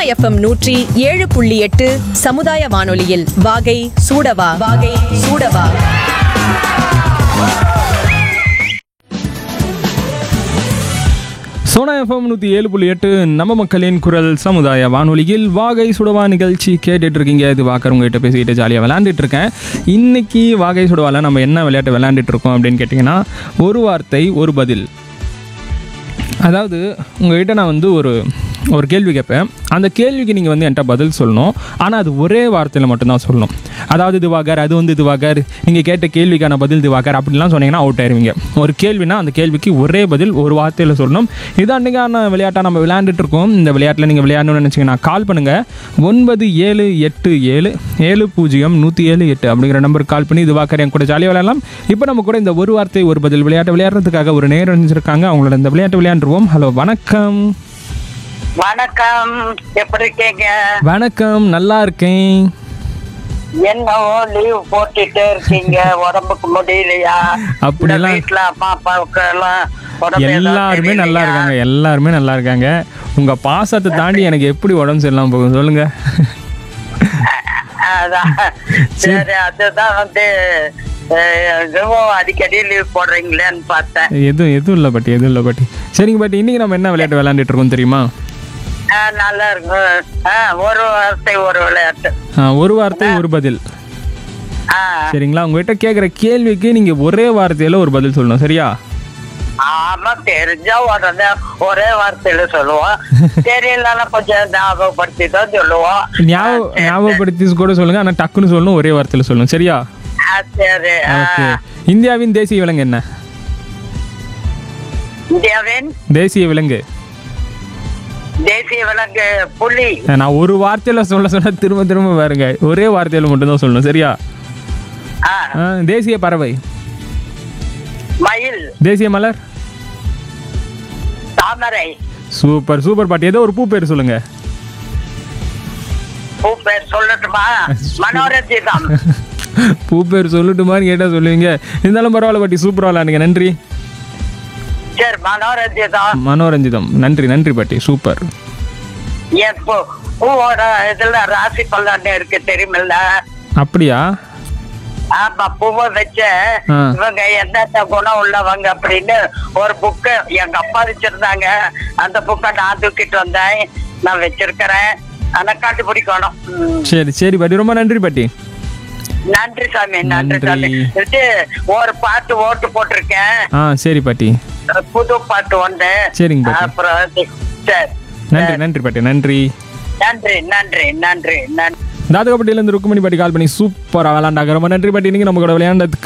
FM நூற்றி ஏழு புள்ளி எட்டு சமுதாய வானொலியில் வாகை சூடவா வாகை சூடவா சோனா எஃப்எம் நூற்றி ஏழு புள்ளி எட்டு நம்ம மக்களின் குரல் சமுதாய வானொலியில் வாகை சுடவா நிகழ்ச்சி கேட்டுட்டு இருக்கீங்க இது வாக்கர் உங்ககிட்ட பேசிக்கிட்டு ஜாலியாக விளையாண்டுட்டு இருக்கேன் இன்னைக்கு வாகை சுடவால நம்ம என்ன விளையாட்டு விளையாண்டுட்டு இருக்கோம் அப்படின்னு கேட்டிங்கன்னா ஒரு வார்த்தை ஒரு பதில் அதாவது உங்ககிட்ட நான் வந்து ஒரு ஒரு கேள்வி கேட்பேன் அந்த கேள்விக்கு நீங்கள் வந்து என்கிட்ட பதில் சொல்லணும் ஆனால் அது ஒரே வார்த்தையில் மட்டும்தான் சொல்லணும் அதாவது திவாகர் அது வந்து திவாகர் நீங்கள் கேட்ட கேள்விக்கான பதில் திவாகர் அப்படிலாம் சொன்னீங்கன்னா அவுட் ஆயிருவீங்க ஒரு கேள்வினா அந்த கேள்விக்கு ஒரே பதில் ஒரு வார்த்தையில் சொல்லணும் இதான் அன்றைக்கான விளையாட்டாக நம்ம விளையாண்டுட்டு இருக்கோம் இந்த விளையாட்டில் நீங்கள் விளையாடணும்னு நினச்சிங்கன்னா கால் பண்ணுங்கள் ஒன்பது ஏழு எட்டு ஏழு ஏழு பூஜ்ஜியம் நூற்றி ஏழு எட்டு அப்படிங்கிற நம்பருக்கு கால் பண்ணி திவாகர் என் கூட ஜாலியாக விளையாடலாம் இப்போ நம்ம கூட இந்த ஒரு வார்த்தை ஒரு பதில் விளையாட்டு விளையாடுறதுக்காக ஒரு நேரம் இருந்திருக்காங்க அவங்களோட இந்த விளையாட்டு விளையாண்டுருவோம் ஹலோ வணக்கம் வணக்கம் எப்படி இருக்கீங்க வணக்கம் நல்லா இருக்கேன் என்னவோ லீவ் போட்டுட்டே இருக்கீங்க உடம்புக்கு முடியலையா அப்படியெல்லாம் இந்த வீட்ல அம்மா அப்பாவுக்கு எல்லாம் உடம்பு ஏதாவது எல்லாருமே நல்லா சரியில்லையா? இருக்காங்க எல்லாருமே நல்லா இருக்காங்க உங்க பாசத்தை தாண்டி எனக்கு எப்படி உடம்பு சரியில்லாம போகும் சொல்லுங்க அதான் சரி அதுதான் வந்து அஹ், இதுவும் அடிக்கடி லீவ் போடுறீங்களேன்னு பார்த்தேன் எதுவும் எதுவும் இல்லை பாட்டி எதுவும் இல்லை பாட்டி சரிங்க பாட்டி இன்னைக்கு நம்ம என்ன விளையாட்டு விளையாண்டுட்டு இருக்கோம் தெரியுமா அஹ், நல்லா இருக்கும் அஹ், ஒரு வார்த்தை ஒரு விளையாட்டு ஆ, ஒரு வார்த்தை ஒரு பதில் ஆஹ் சரிங்களா உங்ககிட்ட கேட்குற கேள்விக்கு நீங்க ஒரே வார்த்தையில ஒரு பதில் சொல்லணும் சரியா ஆமா தெரிஞ்சா உடனே ஒரே வார்த்தையில சொல்லுவோம் தெரியலன்னா கொஞ்சம் ஞாபகப்படுத்தி தான் சொல்லுவோம் ஞாபகம் ஞாபகப்படுத்தி கூட சொல்லுங்க ஆனால் டக்குன்னு சொல்லணும் ஒரே வார்த்தையில சொல்லணும் சரியா ஆ, சரி ஆ. ஓகே இந்தியாவின் தேசிய விலங்கு என்ன இந்தியாவின் தேசிய விலங்கு தேசிய விலங்கு புலி நான் ஒரு வார்த்தையில சொல்ல சொன்னா திரும்ப திரும்ப பாருங்க ஒரே வார்த்தையில மட்டும்தான் சொல்லணும் சரியா ஆ, ஆ, தேசிய பறவை மயில் தேசிய மலர் தாமரை சூப்பர் சூப்பர் பாட்டி ஏதோ ஒரு பூ பேர் சொல்லுங்க பூ பேர் சொல்லட்டுமா மனோரஞ்சிதம் பூ பேர் சொல்லட்டுமான்னு கேட்டா சொல்லுவீங்க இருந்தாலும் பரவாயில்ல பாட்டி சூப்பரா விளையாடுங்க நன்றி சரி மனோரஞ்சிதம் மனோரஞ்சிதம் நன்றி நன்றி பாட்டி சூப்பர் என் பூ பூவோட இதுல ராசி பலன் இருக்கு தெரியுமில்ல அப்படியா ஆமா பூவை வச்ச ஆ. இவங்க என்னென்ன குணம் உள்ளவங்க அப்படின்னு ஒரு புக்கு எங்க அப்பா வச்சிருந்தாங்க அந்த புக்கை நான் தூக்கிட்டு வந்தேன் நான் வச்சிருக்கிறேன் ஆனா கண்டுபிடிக்கணும் ம். சரி சரி பாட்டி ரொம்ப நன்றி பாட்டி நன்றி சாமி நன்றி நன்றி. சாமி இது ஒரு பாட்டு ஓட்டு போட்டிருக்கேன் ஆ சரி பாட்டி புது பாட்டு ஒன்று சரிங்க பாட்டி அப்புறம் வந்து- சரி நன்றி நன்றி பாட்டி நன்றி நன்றி நன்றி நன்றி நன்றி தாதகப்பட்டியிலேருந்து ருக்குமணி பாட்டி கால் பண்ணி சூப்பராக விளாண்டாங்க ரொம்ப நன்றி பாட்டி நீங்கள் நம்ம கூட விளையாண்டதுக்கு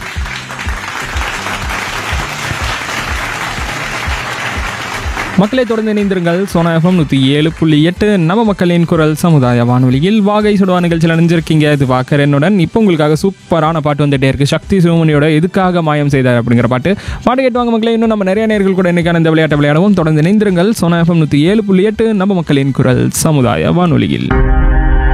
மக்களை தொடர்ந்து இணைந்திருங்கள் சோனா எஃப்எம் நூற்றி ஏழு புள்ளி எட்டு நம்ம மக்களின் குரல் சமுதாய வானொலியில் வாகை சுடுவா நிகழ்ச்சியில் அணிஞ்சிருக்கீங்க இது வாக்கர் என்னுடன் இப்போ உங்களுக்காக சூப்பரான பாட்டு வந்துட்டே இருக்கு சக்தி சிவமணியோட எதுக்காக மாயம் செய்தார் அப்படிங்கிற பாட்டு பாட்டு கேட்டுவாங்க மக்களே இன்னும் நம்ம நிறைய நேர்கள் கூட இன்னைக்கான இந்த விளையாட்டை விளையாடவும் தொடர்ந்து இணைந்திருங்கள் சோனா எஃப்எம் நூற்றி ஏழு புள்ளி எட்டு நம்ம மக்களின் குரல் சமுதாய வானொலியில்